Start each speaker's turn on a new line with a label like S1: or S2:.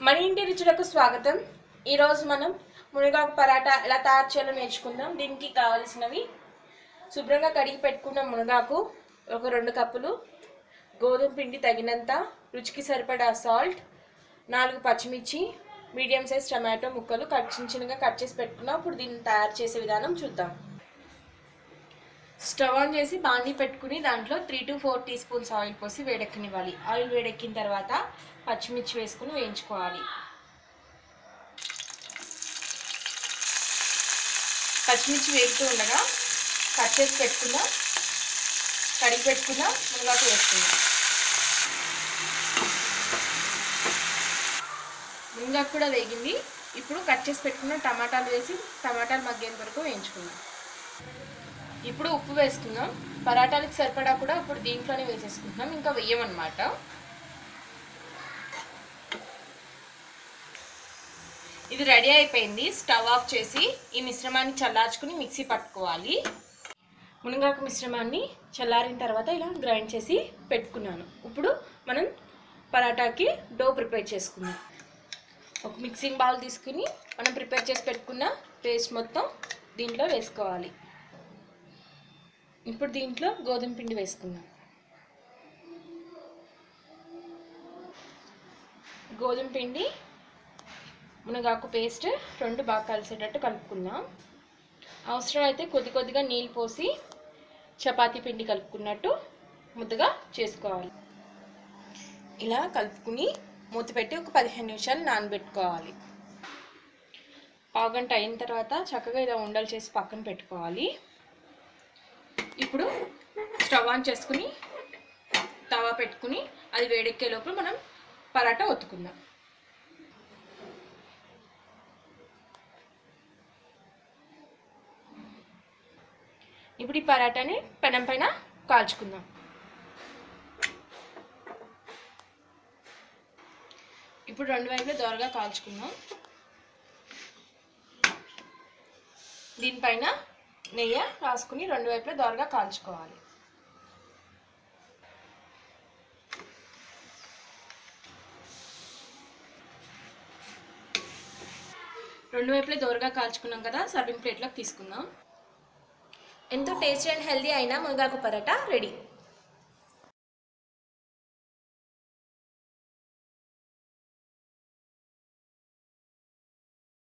S1: మన ఇంటి రుచులకు స్వాగతం ఈరోజు మనం మునగాకు పరాటా ఎలా తయారు చేయాలో నేర్చుకుందాం దీనికి కావలసినవి శుభ్రంగా కడిగి పెట్టుకున్న మునగాకు ఒక రెండు కప్పులు గోధుమ పిండి తగినంత రుచికి సరిపడా సాల్ట్ నాలుగు పచ్చిమిర్చి మీడియం సైజ్ టమాటో ముక్కలు కట్ చిన్న చిన్నగా కట్ చేసి పెట్టుకున్నాం ఇప్పుడు దీన్ని తయారు చేసే విధానం చూద్దాం స్టవ్ ఆన్ చేసి బాండీ పెట్టుకుని దాంట్లో three to four teaspoons oil పోసి వేడెక్కనివ్వాలి ఆయిల్ వేడెక్కిన తర్వాత పచ్చిమిర్చి వేసుకుని వేయించుకోవాలి పచ్చిమిర్చి వేగుతూ ఉండగా కట్ చేసి పెట్టుకున్న కడిగి పెట్టుకున్న మునగాకు వేసుకుందాం మునగాకు కూడా వేగింది ఇప్పుడు కట్ చేసి పెట్టుకున్న టమాటాలు వేసి టమాటాలు మగ్గేంత వరకు వేయించుకుందాం ఇప్పుడు ఉప్పు వేసుకుందాం పరాటాలకు సరిపడా కూడా ఇప్పుడు దీంట్లోనే వేసేసుకుంటున్నాం ఇంకా వెయ్యమన్నమాట ఇది రెడీ అయిపోయింది స్టవ్ ఆఫ్ చేసి ఈ మిశ్రమాన్ని చల్లార్చుకుని మిక్సీ పట్టుకోవాలి మునగాకు మిశ్రమాన్ని చల్లారిన తర్వాత ఇలా గ్రైండ్ చేసి పెట్టుకున్నాను ఇప్పుడు మనం పరాటాకి డో ప్రిపేర్ చేసుకుందాం ఒక మిక్సింగ్ బౌల్ తీసుకుని మనం ప్రిపేర్ చేసి పెట్టుకున్న పేస్ట్ మొత్తం దీంట్లో వేసుకోవాలి ఇప్పుడు దీంట్లో గోధుమ పిండి వేసుకుందాం గోధుమ పిండి మునగాకు పేస్ట్ రెండు బాగా కలిసేటట్టు కలుపుకుందాం అవసరం అయితే కొద్ది కొద్దిగా నీళ్ళు పోసి చపాతీ పిండి కలుపుకున్నట్టు ముద్దగా చేసుకోవాలి ఇలా కలుపుకుని మూత పెట్టి ఒక పదిహేను నిమిషాలు నానబెట్టుకోవాలి పావుగంట అయిన తర్వాత చక్కగా ఇలా ఉండలు చేసి పక్కన పెట్టుకోవాలి ఇప్పుడు స్టవ్ ఆన్ చేసుకుని తవా పెట్టుకుని అది వేడెక్కే లోపల మనం పరాటా ఒత్తుకుందాం ఇప్పుడు ఈ పరాటాని పెనం పైన కాల్చుకుందాం ఇప్పుడు రెండు వైపులు దోరగా కాల్చుకుందాం దీనిపైన నెయ్యి రాసుకుని రెండు వైపులా దోరగా కాల్చుకోవాలి రెండు వైపులా దోరగా కాల్చుకున్నాం కదా సర్వింగ్ ప్లేట్లోకి తీసుకుందాం ఎంతో టేస్టీ అండ్ హెల్దీ అయిన మునగాకు పరోటా రెడీ